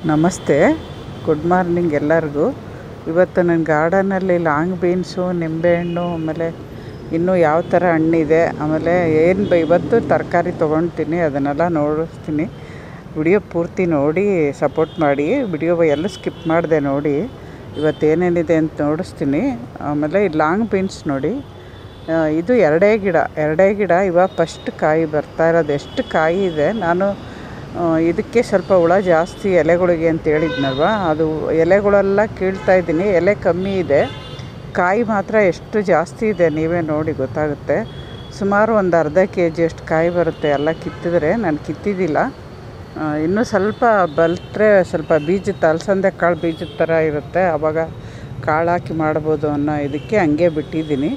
ನಮಸ್ತೆ good morning ಎಲ್ಲರಿಗೂ ಇವತ್ತು ನನ್ನ ಗಾರ್ಡನಲ್ಲಿ ಲಾಂಗ್ ಬೀನ್ಸು ನಿಂಬೆಹಣ್ಣು ಆಮೇಲೆ ಇನ್ನೂ ಯಾವ ಥರ ಹಣ್ಣಿದೆ ಆಮೇಲೆ ಏನು ಬ ಇವತ್ತು ತರಕಾರಿ ತೊಗೊಳ್ತೀನಿ ಅದನ್ನೆಲ್ಲ ನೋಡಿಸ್ತೀನಿ ವಿಡಿಯೋ ಪೂರ್ತಿ ನೋಡಿ ಸಪೋರ್ಟ್ ಮಾಡಿ ವಿಡಿಯೋ ಎಲ್ಲ ಸ್ಕಿಪ್ ಮಾಡಿದೆ ನೋಡಿ ಇವತ್ತು ಏನೇನಿದೆ ಅಂತ ನೋಡಿಸ್ತೀನಿ ಆಮೇಲೆ ಈ ಲಾಂಗ್ ಬೀನ್ಸ್ ನೋಡಿ ಆ, ಇದು ಎರಡೇ ಗಿಡ ಎರಡೇ ಗಿಡ ಇವಾಗ ಫಸ್ಟ್ ಕಾಯಿ ಬರ್ತಾ ಇರೋದು ಎಷ್ಟು ಕಾಯಿ ಇದೆ ನಾನು ಆ, ಇದಕ್ಕೆ ಸ್ವಲ್ಪ ಹುಳ ಜಾಸ್ತಿ ಎಲೆಗಳಿಗೆ ಅಂತ ಹೇಳಿದ್ನಲ್ವ ಅದು ಎಲೆಗಳೆಲ್ಲ ಕೀಳ್ತಾ ಇದ್ದೀನಿ ಎಲೆ ಕಮ್ಮಿ ಇದೆ ಕಾಯಿ ಮಾತ್ರ ಎಷ್ಟು ಜಾಸ್ತಿ ಇದೆ ನೀವೇ ನೋಡಿ ಗೊತ್ತಾಗುತ್ತೆ ಸುಮಾರು ಒಂದು ಅರ್ಧ ಕೆ ಜಿ ಅಷ್ಟು ಕಾಯಿ ಬರುತ್ತೆ ಎಲ್ಲ ಕಿತ್ತಿದ್ರೆ ನಾನು ಕಿತ್ತಿದ್ದಿಲ್ಲ ಆ, ಇನ್ನೂ ಸ್ವಲ್ಪ ಬಲ್ತ್ರೆ ಸ್ವಲ್ಪ ಬೀಜದ ಅಲಸಂದೆ ಕಾಳು ಬೀಜದ ಥರ ಇರುತ್ತೆ ಆವಾಗ ಕಾಳು ಹಾಕಿ ಮಾಡ್ಬೋದು ಅನ್ನೋ ಇದಕ್ಕೆ ಹಂಗೆ ಬಿಟ್ಟಿದ್ದೀನಿ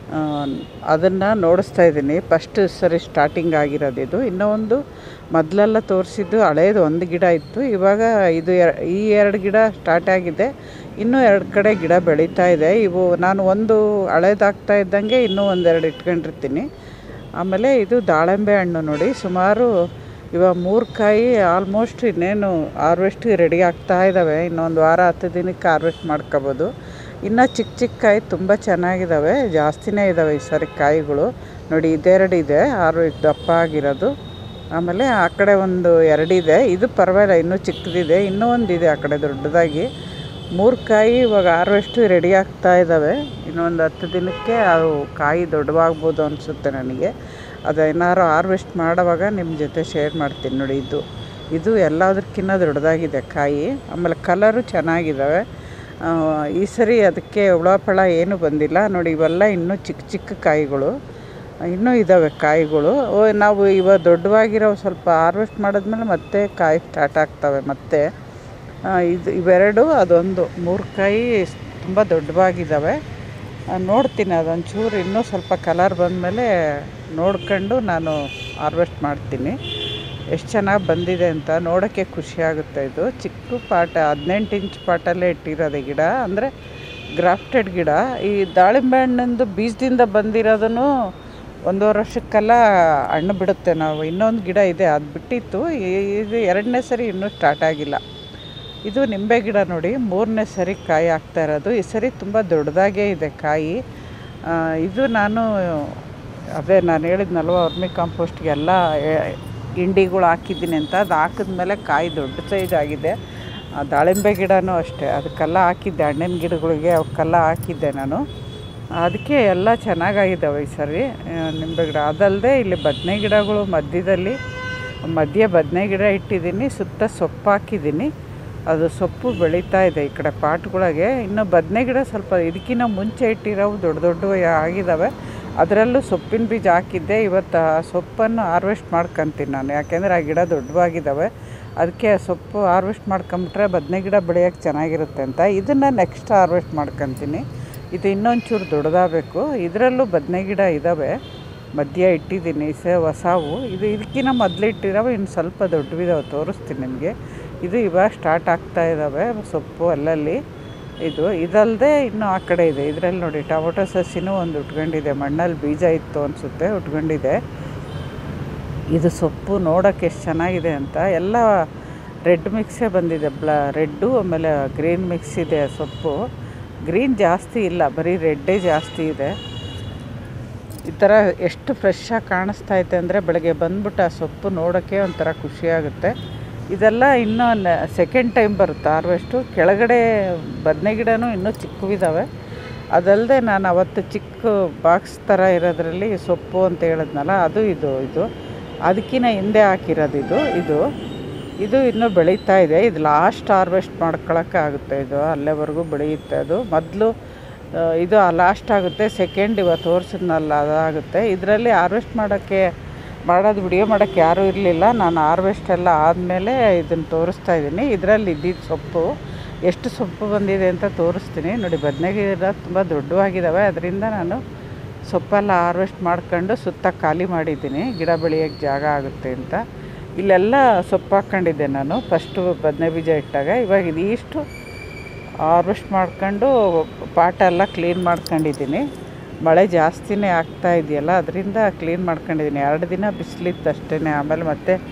ಅದನ್ನು ನೋಡಿಸ್ತಾ ಇದ್ದೀನಿ ಫಸ್ಟ್ ಸರಿ ಸ್ಟಾರ್ಟಿಂಗ್ ಆಗಿರೋದು ಇದು ಇನ್ನೂ ಒಂದು ಮೊದಲೆಲ್ಲ ತೋರಿಸಿದ್ದು ಹಳೇದು ಒಂದು ಗಿಡ ಇತ್ತು ಇವಾಗ ಇದು ಎರ ಈ ಎರಡು ಗಿಡ ಸ್ಟಾರ್ಟ್ ಆಗಿದೆ ಇನ್ನೂ ಎರಡು ಕಡೆ ಗಿಡ ಬೆಳೀತಾ ಇದೆ ಇವು ನಾನು ಒಂದು ಹಳೇದಾಗ್ತಾ ಇದ್ದಂಗೆ ಇನ್ನೂ ಒಂದೆರಡು ಇಟ್ಕೊಂಡಿರ್ತೀನಿ ಆಮೇಲೆ ಇದು ದಾಳಿಂಬೆ ಹಣ್ಣು ನೋಡಿ ಸುಮಾರು ಇವಾಗ ಮೂರು ಕಾಯಿ ಆಲ್ಮೋಸ್ಟ್ ಇನ್ನೇನು ಹಾರ್ವೆಸ್ಟಿಗೆ ರೆಡಿ ಆಗ್ತಾ ಇದ್ದಾವೆ ಇನ್ನೊಂದು ವಾರ ಹತ್ತು ದಿನಕ್ಕೆ ಹಾರ್ವೆಸ್ಟ್ ಮಾಡ್ಕೋಬೋದು ಇನ್ನು ಚಿಕ್ಕ ಚಿಕ್ಕ ಕಾಯಿ ತುಂಬ ಚೆನ್ನಾಗಿದ್ದಾವೆ ಜಾಸ್ತಿನೇ ಇದ್ದಾವೆ ಈ ಸರಿ ಕಾಯಿಗಳು ನೋಡಿ ಇದೆರಡು ಇದೆ ಆರು ದಪ್ಪ ಆಗಿರೋದು ಆಮೇಲೆ ಆ ಕಡೆ ಒಂದು ಎರಡಿದೆ ಇದು ಪರವಾಗಿಲ್ಲ ಇನ್ನೂ ಚಿಕ್ಕದಿದೆ ಇನ್ನೂ ಒಂದಿದೆ ಆ ಕಡೆ ದೊಡ್ಡದಾಗಿ ಮೂರು ಕಾಯಿ ಇವಾಗ ಹಾರ್ವೆಸ್ಟು ರೆಡಿ ಆಗ್ತಾ ಇದ್ದಾವೆ ಇನ್ನೊಂದು ಹತ್ತು ದಿನಕ್ಕೆ ಅವು ಕಾಯಿ ದೊಡ್ಡವಾಗ್ಬೋದು ಅನಿಸುತ್ತೆ ನನಗೆ ಅದು ಏನಾದ್ರು ಹಾರ್ವೆಸ್ಟ್ ಮಾಡೋವಾಗ ನಿಮ್ಮ ಜೊತೆ ಶೇರ್ ಮಾಡ್ತೀನಿ ನೋಡಿ ಇದು ಇದು ಎಲ್ಲದಕ್ಕಿಂತ ದೊಡ್ಡದಾಗಿದೆ ಕಾಯಿ ಆಮೇಲೆ ಕಲರು ಚೆನ್ನಾಗಿದ್ದಾವೆ ಆ, ಈ ಸರಿ ಅದಕ್ಕೆ ಹುಳ ಪಳ ಏನೂ ಬಂದಿಲ್ಲ ನೋಡಿ ಇವೆಲ್ಲ ಇನ್ನೂ ಚಿಕ್ಕ ಚಿಕ್ಕ ಕಾಯಿಗಳು ಇನ್ನೂ ಇದ್ದಾವೆ ಕಾಯಿಗಳು ಓ, ನಾವು ಇವಾಗ ದೊಡ್ಡವಾಗಿರೋ ಸ್ವಲ್ಪ ಹಾರ್ವೆಸ್ಟ್ ಮಾಡಿದ್ಮೇಲೆ ಮತ್ತೆ ಕಾಯಿ ಸ್ಟಾರ್ಟ್ ಆಗ್ತವೆ ಮತ್ತೆ ಆ, ಇದು ಇವೆರಡು ಅದೊಂದು ಮೂರು ಕಾಯಿ ತುಂಬ ದೊಡ್ಡವಾಗಿದ್ದಾವೆ ಆ, ನೋಡ್ತೀನಿ ಅದೊಂಚೂರು ಇನ್ನೂ ಸ್ವಲ್ಪ ಕಲರ್ ಬಂದಮೇಲೆ ನೋಡ್ಕೊಂಡು ನಾನು ಹಾರ್ವೆಸ್ಟ್ ಮಾಡ್ತೀನಿ ಎಷ್ಟು ಚೆನ್ನಾಗಿ ಬಂದಿದೆ ಅಂತ ನೋಡೋಕ್ಕೆ ಖುಷಿ ಆಗುತ್ತೆ ಇದು ಚಿಕ್ಕ ಪಾಟ ಹದಿನೆಂಟು ಇಂಚ್ ಪಾಟಲ್ಲೇ ಇಟ್ಟಿರೋದು ಈ ಗಿಡ ಅಂದರೆ ಗ್ರಾಫ್ಟೆಡ್ ಗಿಡ ಈ ದಾಳಿಂಬೆ ಹಣ್ಣಿಂದು ಬೀಜದಿಂದ ಬಂದಿರೋದನ್ನು ಒಂದೂವರೆ ವರ್ಷಕ್ಕೆಲ್ಲ ಹಣ್ಣು ಬಿಡುತ್ತೆ ನಾವು ಇನ್ನೊಂದು ಗಿಡ ಇದೆ ಅದು ಬಿಟ್ಟಿತ್ತು ಈ- ಇದು ಎರಡನೇ ಸರಿ ಇನ್ನೂ ಸ್ಟಾರ್ಟ್ ಆಗಿಲ್ಲ ಇದು ನಿಂಬೆ ಗಿಡ ನೋಡಿ ಮೂರನೇ ಸರಿ ಕಾಯಿ ಆಗ್ತಾ ಇರೋದು ಈ ಸರಿ ತುಂಬ ದೊಡ್ಡದಾಗೇ ಇದೆ ಕಾಯಿ ಆ, ಇದು ನಾನು ಅದೇ ನಾನು ಹೇಳಿದ್ನಲ್ವ ವರ್ಮಿ ಕಾಂಪೋಸ್ಟ್ಗೆಲ್ಲ ಹಿಂಡಿಗಳು ಹಾಕಿದ್ದೀನಿ ಅಂತ ಅದು ಹಾಕಿದ್ಮೇಲೆ ಕಾಯಿ ದೊಡ್ಡ ಸೈಜ್ ಆಗಿದೆ ಆ ದಾಳಿಂಬೆ ಗಿಡನೂ ಅಷ್ಟೇ ಅದಕ್ಕೆಲ್ಲ ಹಾಕಿದ್ದೆ ಹಣ್ಣಿನ ಗಿಡಗಳಿಗೆ ಅವಕ್ಕೆಲ್ಲ ಹಾಕಿದ್ದೆ ನಾನು ಅದಕ್ಕೆ ಎಲ್ಲ ಚೆನ್ನಾಗಾಗಿದ್ದಾವೆ ಈ ಸರಿ ಆ, ನಿಂಬೆ ಗಿಡ ಅದಲ್ಲದೆ ಇಲ್ಲಿ ಬದನೆ ಗಿಡಗಳು ಮಧ್ಯದಲ್ಲಿ ಮಧ್ಯೆ ಬದನೆ ಗಿಡ ಇಟ್ಟಿದ್ದೀನಿ ಸುತ್ತ ಸೊಪ್ಪು ಹಾಕಿದ್ದೀನಿ ಅದು ಸೊಪ್ಪು ಬೆಳೀತಾ ಇದೆ ಈ ಕಡೆ ಪಾಟ್ಗಳಿಗೆ ಇನ್ನು ಬದನೆ ಗಿಡ ಸ್ವಲ್ಪ ಇದಕ್ಕಿಂತ ಮುಂಚೆ ಇಟ್ಟಿರೋವು ದೊಡ್ಡ ದೊಡ್ಡ ಆಗಿದ್ದಾವೆ ಅದರಲ್ಲೂ ಸೊಪ್ಪಿನ ಬೀಜ ಹಾಕಿದ್ದೆ ಇವತ್ತು ಆ ಸೊಪ್ಪನ್ನು ಹಾರ್ವೆಸ್ಟ್ ಮಾಡ್ಕೊತೀನಿ ನಾನು ಯಾಕೆಂದರೆ ಆ ಗಿಡ ದೊಡ್ಡವಾಗಿದ್ದಾವೆ ಅದಕ್ಕೆ ಆ ಸೊಪ್ಪು ಹಾರ್ವೆಸ್ಟ್ ಮಾಡ್ಕೊಂಬಿಟ್ರೆ ಬದನೆ ಗಿಡ ಬೆಳೆಯೋಕ್ಕೆ ಚೆನ್ನಾಗಿರುತ್ತೆ ಅಂತ ಇದನ್ನು ನೆಕ್ಸ್ಟ್ ಹಾರ್ವೆಸ್ಟ್ ಮಾಡ್ಕೊತೀನಿ ಇದು ಇನ್ನೊಂಚೂರು ದೊಡ್ಡದಾಗಬೇಕು ಇದರಲ್ಲೂ ಬದನೆ ಗಿಡ ಇದ್ದಾವೆ ಮಧ್ಯ ಇಟ್ಟಿದ್ದೀನಿ ಸೆ ಹೊಸವು ಇದು ಇದಕ್ಕಿಂತ ಮೊದಲು ಇಟ್ಟಿರೋವು ಇನ್ನು ಸ್ವಲ್ಪ ದೊಡ್ಡವಿದಾವೆ ತೋರಿಸ್ತೀನಿ ನಿಮಗೆ ಇದು ಇವಾಗ ಸ್ಟಾರ್ಟ್ ಆಗ್ತಾ ಇದ್ದಾವೆ ಸೊಪ್ಪು ಅಲ್ಲಲ್ಲಿ ಇದು ಇದಲ್ಲದೆ ಇನ್ನು ಆ ಕಡೆ ಇದೆ ಇದರಲ್ಲಿ ನೋಡಿ ಟೊಮೊಟೊ ಸಸಿನೂ ಒಂದು ಉಟ್ಕೊಂಡಿದೆ ಮಣ್ಣಲ್ಲಿ ಬೀಜ ಇತ್ತು ಅನಿಸುತ್ತೆ ಉಟ್ಕೊಂಡಿದೆ ಇದು ಸೊಪ್ಪು ನೋಡೋಕ್ಕೆ ಎಷ್ಟು ಚೆನ್ನಾಗಿದೆ ಅಂತ ಎಲ್ಲ ರೆಡ್ ಮಿಕ್ಸೇ ಬಂದಿದೆ ಬ್ಲ ರೆಡ್ಡು ಆಮೇಲೆ ಗ್ರೀನ್ ಮಿಕ್ಸ್ ಇದೆ ಸೊಪ್ಪು ಗ್ರೀನ್ ಜಾಸ್ತಿ ಇಲ್ಲ ಬರೀ ರೆಡ್ಡೇ ಜಾಸ್ತಿ ಇದೆ ಈ ಥರ ಎಷ್ಟು ಫ್ರೆಶ್ ಆಗಿ ಕಾಣಿಸ್ತಾ ಐತೆ ಅಂದರೆ ಬೆಳಗ್ಗೆ ಬಂದ್ಬಿಟ್ಟು ಆ ಸೊಪ್ಪು ನೋಡೋಕ್ಕೆ ಒಂಥರ ಖುಷಿಯಾಗುತ್ತೆ ಇದೆಲ್ಲ ಇನ್ನೂ ಸೆಕೆಂಡ್ ಟೈಮ್ ಬರುತ್ತೆ ಹಾರ್ವೆಸ್ಟು ಕೆಳಗಡೆ ಬದನೆ ಗಿಡನೂ ಇನ್ನೂ ಚಿಕ್ಕವಿದ್ದಾವೆ ಅದಲ್ಲದೆ ನಾನು ಅವತ್ತು ಚಿಕ್ಕ ಬಾಕ್ಸ್ ಥರ ಇರೋದ್ರಲ್ಲಿ ಸೊಪ್ಪು ಅಂತ ಹೇಳಿದ್ನಲ್ಲ ಅದು ಇದು ಇದು ಅದಕ್ಕಿಂತ ಹಿಂದೆ ಹಾಕಿರೋದು ಇದು ಇದು ಇದು ಇನ್ನೂ ಬೆಳೀತಾ ಇದೆ ಇದು ಲಾಸ್ಟ್ ಹಾರ್ವೆಸ್ಟ್ ಮಾಡ್ಕೊಳಕ್ಕಾಗುತ್ತೆ ಇದು ಅಲ್ಲೇವರೆಗೂ ಬೆಳೆಯುತ್ತೆ ಅದು ಮೊದಲು ಆ, ಇದು ಲಾಸ್ಟ್ ಆಗುತ್ತೆ ಸೆಕೆಂಡ್ ಇವತ್ತು ತೋರಿಸಿದ್ನಲ್ಲ ಅದಾಗುತ್ತೆ ಇದರಲ್ಲಿ ಹಾರ್ವೆಸ್ಟ್ ಮಾಡೋಕ್ಕೆ ಮಾಡೋದು ವಿಡಿಯೋ ಮಾಡೋಕ್ಕೆ ಯಾರೂ ಇರಲಿಲ್ಲ ನಾನು ಹಾರ್ವೆಸ್ಟ್ ಎಲ್ಲ ಆದಮೇಲೆ ಇದನ್ನು ತೋರಿಸ್ತಾ ಇದ್ದೀನಿ ಇದರಲ್ಲಿ ಇದ್ದಿದ್ದು ಸೊಪ್ಪು ಎಷ್ಟು ಸೊಪ್ಪು ಬಂದಿದೆ ಅಂತ ತೋರಿಸ್ತೀನಿ ನೋಡಿ ಬದನೆ ಗಿಡ ತುಂಬ ದೊಡ್ಡವಾಗಿದ್ದಾವೆ ಅದರಿಂದ ನಾನು ಸೊಪ್ಪೆಲ್ಲ ಹಾರ್ವೆಸ್ಟ್ ಮಾಡ್ಕೊಂಡು ಸುತ್ತ ಖಾಲಿ ಮಾಡಿದ್ದೀನಿ ಗಿಡ ಬೆಳೆಯೋಕ್ಕೆ ಜಾಗ ಆಗುತ್ತೆ ಅಂತ ಇಲ್ಲೆಲ್ಲ ಸೊಪ್ಪು ಹಾಕ್ಕೊಂಡಿದ್ದೆ ನಾನು ಫಸ್ಟು ಬದನೆ ಬೀಜ ಇಟ್ಟಾಗ ಇವಾಗ ಇದಿಷ್ಟು ಹಾರ್ವೆಸ್ಟ್ ಮಾಡ್ಕೊಂಡು ಪಾಟ ಎಲ್ಲ ಕ್ಲೀನ್ ಮಾಡ್ಕೊಂಡಿದ್ದೀನಿ ಮಳೆ ಜಾಸ್ತಿನೇ ಆಗ್ತಾ ಇದೆಯಲ್ಲ ಅದರಿಂದ ಕ್ಲೀನ್ ಮಾಡ್ಕೊಂಡಿದ್ದೀನಿ ಎರಡು ದಿನ ಬಿಸಿಲಿತ್ತು ಅಷ್ಟೇ ಆಮೇಲೆ ಮತ್ತೆ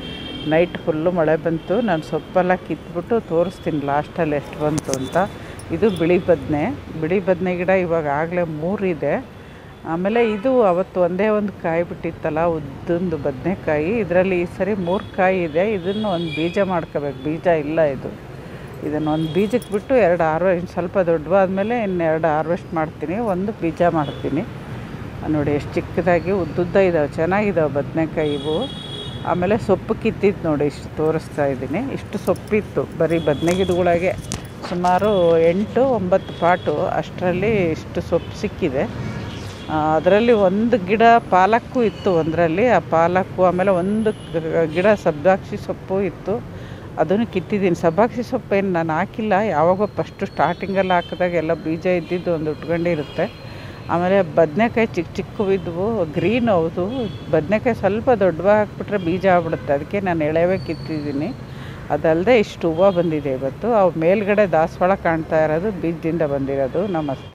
ನೈಟ್ ಫುಲ್ಲು ಮಳೆ ಬಂತು ನಾನು ಸೊಪ್ಪೆಲ್ಲ ಕಿತ್ಬಿಟ್ಟು ತೋರಿಸ್ತೀನಿ ಲಾಸ್ಟಲ್ಲಿ ಎಷ್ಟು ಬಂತು ಅಂತ ಇದು ಬಿಳಿ ಬದನೆ ಬಿಳಿ ಬದನೆ ಗಿಡ ಇವಾಗ ಆಗಲೇ ಮೂರಿದೆ ಆಮೇಲೆ ಇದು ಅವತ್ತು ಒಂದೇ ಒಂದು ಕಾಯಿ ಬಿಟ್ಟಿತ್ತಲ್ಲ ಉದ್ದೊಂದು ಬದನೆಕಾಯಿ ಇದರಲ್ಲಿ ಈ ಸರಿ ಮೂರು ಕಾಯಿ ಇದೆ ಇದನ್ನು ಒಂದು ಬೀಜ ಮಾಡ್ಕೋಬೇಕು ಬೀಜ ಇಲ್ಲ ಇದು ಇದನ್ನು ಒಂದು ಬೀಜಕ್ಕೆ ಬಿಟ್ಟು ಎರಡು ಹಾರ್ವೆ ಇನ್ನು ಸ್ವಲ್ಪ ದೊಡ್ಡವಾದ್ಮೇಲೆ ಇನ್ನು ಎರಡು ಹಾರ್ವೆಸ್ಟ್ ಮಾಡ್ತೀನಿ ಒಂದು ಬೀಜ ಮಾಡ್ತೀನಿ ನೋಡಿ ಎಷ್ಟು ಚಿಕ್ಕದಾಗಿ ಉದ್ದುದ್ದ ಇದ್ದಾವೆ ಚೆನ್ನಾಗಿದ್ದಾವೆ ಬದನೆಕಾಯಿ ಇವು ಆಮೇಲೆ ಸೊಪ್ಪು ಕಿತ್ತಿದ್ದು ನೋಡಿ ಇಷ್ಟು ತೋರಿಸ್ತಾ ಇದ್ದೀನಿ ಇಷ್ಟು ಸೊಪ್ಪಿತ್ತು ಬರೀ ಬದನೆ ಗಿಡಗಳಿಗೆ ಸುಮಾರು ಎಂಟು ಒಂಬತ್ತು ಪಾಟು ಅಷ್ಟರಲ್ಲಿ ಇಷ್ಟು ಸೊಪ್ಪು ಸಿಕ್ಕಿದೆ ಅದರಲ್ಲಿ ಒಂದು ಗಿಡ ಪಾಲಕ್ಕು ಇತ್ತು ಒಂದರಲ್ಲಿ ಆ ಪಾಲಕ್ಕು ಆಮೇಲೆ ಒಂದು ಗ- ಗಿಡ ಸಬ್ಬಾಕ್ಷಿ ಸೊಪ್ಪು ಇತ್ತು ಅದನ್ನು ಕಿತ್ತಿದ್ದೀನಿ ಸಬ್ಬಾಕ್ಷಿ ಸೊಪ್ಪು ಏನು ನಾನು ಹಾಕಿಲ್ಲ ಯಾವಾಗೋ ಫಸ್ಟು ಸ್ಟಾರ್ಟಿಂಗಲ್ಲಿ ಹಾಕಿದಾಗ ಎಲ್ಲ ಬೀಜ ಇದ್ದಿದ್ದು ಒಂದು ಉಟ್ಕೊಂಡಿರುತ್ತೆ ಆಮೇಲೆ ಬದನೆಕಾಯಿ ಚಿಕ್ಕ ಚಿಕ್ಕವು ಇದ್ವು ಗ್ರೀನ್ ಹೌದು ಬದನೆಕಾಯಿ ಸ್ವಲ್ಪ ದೊಡ್ಡವಾಗಿ ಹಾಕ್ಬಿಟ್ರೆ ಬೀಜ ಆಗ್ಬಿಡುತ್ತೆ ಅದಕ್ಕೆ ನಾನು ಎಳೆವೇ ಕಿತ್ತಿದ್ದೀನಿ ಅದಲ್ಲದೆ ಇಷ್ಟು ಹೂವು ಬಂದಿದೆ ಇವತ್ತು ಅವು ಮೇಲ್ಗಡೆ ದಾಸವಾಳ ಕಾಣ್ತಾ ಇರೋದು ಬೀಜದಿಂದ ಬಂದಿರೋದು ನಮ್ಮ